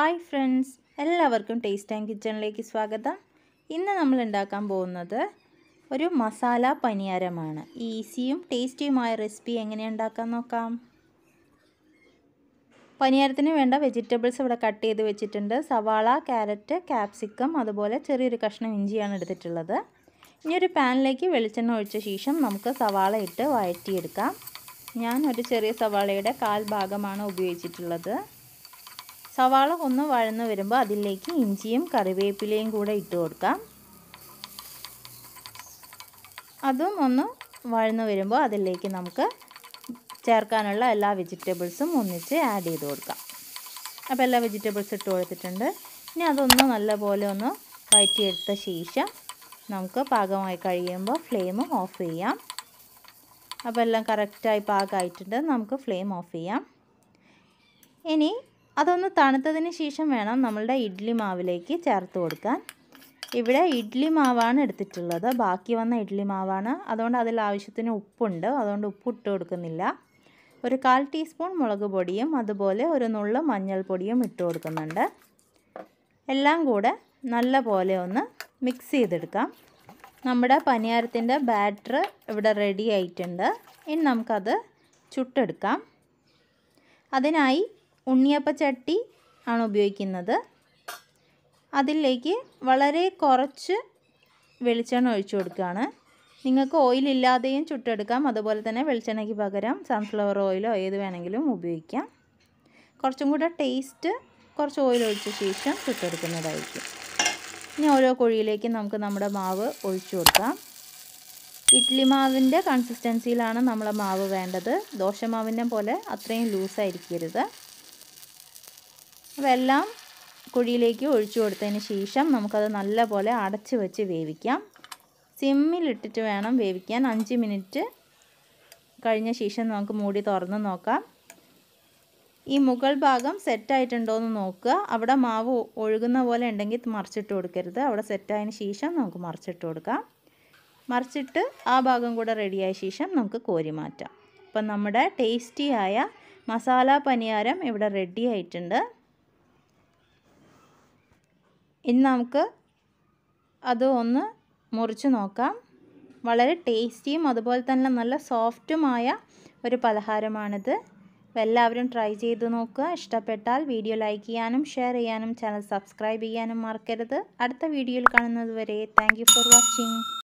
hi friends എല്ലാവർക്കും taste and കിച്ചണിലേക്ക് സ്വാഗതം ഇന്ന് നമ്മൾ ഉണ്ടാക്കാൻ പോകുന്നത് ഒരു മസാല പനിയാരമാണ് ഈസിയും ടേസ്റ്റിയുമായ റെസിപ്പി എങ്ങനെ ഉണ്ടാക്കാൻ നോക്കാം പനിയാരത്തിന് വേണ്ട വെജിറ്റബിൾസ് ഇവിടെ കട്ട് ചെയ്ത് വെച്ചിട്ടുണ്ട് സവാള ക്യാരറ്റ് ക്യാപ്സിക്കം അതുപോലെ ചെറിയൊരു കഷ്ണം ഇഞ്ചിയാണ് എടുത്തിട്ടുള്ളത് ഇനി ഒരു പാനിലേക്ക് വെളിച്ചെണ്ണ ഒഴിച്ച ശേഷം നമുക്ക് സവാള ഇട്ട് വഴറ്റിയെടുക്കാം ഞാൻ ഒരു ചെറിയ സവാളയുടെ കാൽ ഭാഗമാണ് ഉപയോഗിച്ചിട്ടുള്ളത് സവാള ഒന്ന് വഴന്ന് വരുമ്പോൾ അതിലേക്ക് ഇഞ്ചിയും കറിവേപ്പിലയും കൂടെ ഇട്ട് കൊടുക്കാം അതും ഒന്ന് വഴന്ന് വരുമ്പോൾ അതിലേക്ക് നമുക്ക് ചേർക്കാനുള്ള എല്ലാ വെജിറ്റബിൾസും ഒന്നിച്ച് ആഡ് ചെയ്ത് കൊടുക്കാം അപ്പോൾ എല്ലാ വെജിറ്റബിൾസ് ഇട്ട് കൊടുത്തിട്ടുണ്ട് ഇനി അതൊന്ന് നല്ലപോലെ ഒന്ന് വഴറ്റിയെടുത്ത ശേഷം നമുക്ക് പാകമായി കഴിയുമ്പോൾ ഫ്ലെയിം ഓഫ് ചെയ്യാം അപ്പോൾ എല്ലാം കറക്റ്റായി പാകമായിട്ടുണ്ട് നമുക്ക് ഫ്ലെയിം ഓഫ് ചെയ്യാം ഇനി അതൊന്ന് തണുത്തതിന് ശേഷം വേണം നമ്മളുടെ ഇഡ്ഡലി മാവിലേക്ക് ചേർത്ത് കൊടുക്കാൻ ഇവിടെ ഇഡ്ഡലി മാവാണ് എടുത്തിട്ടുള്ളത് ബാക്കി വന്ന ഇഡ്ഡലി മാവാണ് അതുകൊണ്ട് അതിൽ ആവശ്യത്തിന് ഉപ്പുണ്ട് അതുകൊണ്ട് ഉപ്പ് ഇട്ട് കൊടുക്കുന്നില്ല ഒരു കാൽ ടീസ്പൂൺ മുളക് പൊടിയും അതുപോലെ ഒരു നുള്ള മഞ്ഞൾപ്പൊടിയും ഇട്ട് കൊടുക്കുന്നുണ്ട് എല്ലാം കൂടെ നല്ല പോലെ ഒന്ന് മിക്സ് ചെയ്തെടുക്കാം നമ്മുടെ പനിയാരത്തിൻ്റെ ബാറ്റർ ഇവിടെ റെഡി ആയിട്ടുണ്ട് ഇനി നമുക്കത് ചുട്ടെടുക്കാം അതിനായി ഉണ്ണിയപ്പച്ചട്ടി ആണ് ഉപയോഗിക്കുന്നത് അതിലേക്ക് വളരെ കുറച്ച് വെളിച്ചെണ്ണ ഒഴിച്ചു കൊടുക്കുകയാണ് നിങ്ങൾക്ക് ഓയിലില്ലാതെയും ചുട്ടെടുക്കാം അതുപോലെ തന്നെ വെളിച്ചെണ്ണയ്ക്ക് പകരം സൺഫ്ലവർ ഓയിലോ ഏത് വേണമെങ്കിലും ഉപയോഗിക്കാം കുറച്ചും കൂടെ ടേസ്റ്റ് കുറച്ച് ഓയിൽ ഒഴിച്ച ശേഷം ചുട്ടെടുക്കുന്നതായിരിക്കും ഇനി ഓരോ കുഴിയിലേക്ക് നമുക്ക് നമ്മുടെ മാവ് ഒഴിച്ചു കൊടുക്കാം ഇഡ്ഡലി മാവിൻ്റെ കൺസിസ്റ്റൻസിയിലാണ് നമ്മളെ മാവ് വേണ്ടത് ദോശമാവിൻ്റെ പോലെ അത്രയും ലൂസായിരിക്കരുത് അപ്പോൾ എല്ലാം കുഴിയിലേക്ക് ഒഴിച്ചു കൊടുത്തതിന് ശേഷം നമുക്കത് നല്ലപോലെ അടച്ച് വെച്ച് വേവിക്കാം സിമ്മിലിട്ടിട്ട് വേണം വേവിക്കാൻ അഞ്ച് മിനിറ്റ് കഴിഞ്ഞ ശേഷം നമുക്ക് മൂടി തുറന്ന് നോക്കാം ഈ മുകൾ ഭാഗം സെറ്റായിട്ടുണ്ടോ എന്ന് നോക്കുക അവിടെ മാവ് ഒഴുകുന്ന പോലെ ഉണ്ടെങ്കിൽ മറിച്ചിട്ട് കൊടുക്കരുത് അവിടെ സെറ്റായതിന് ശേഷം നമുക്ക് മറിച്ചിട്ട് കൊടുക്കാം മറിച്ചിട്ട് ആ ഭാഗം കൂടെ റെഡിയായ ശേഷം നമുക്ക് കോരി മാറ്റാം അപ്പം നമ്മുടെ ടേസ്റ്റിയായ മസാല പനിയാരം ഇവിടെ റെഡി ആയിട്ടുണ്ട് ഇനി നമുക്ക് അത് ഒന്ന് മുറിച്ച് നോക്കാം വളരെ ടേസ്റ്റിയും അതുപോലെ തന്നെ നല്ല സോഫ്റ്റുമായ ഒരു പലഹാരമാണിത് അപ്പോൾ എല്ലാവരും ട്രൈ ചെയ്ത് നോക്കുക ഇഷ്ടപ്പെട്ടാൽ വീഡിയോ ലൈക്ക് ചെയ്യാനും ഷെയർ ചെയ്യാനും ചാനൽ സബ്സ്ക്രൈബ് ചെയ്യാനും മറക്കരുത് അടുത്ത വീഡിയോയിൽ കാണുന്നത് വരെ താങ്ക് ഫോർ വാച്ചിങ്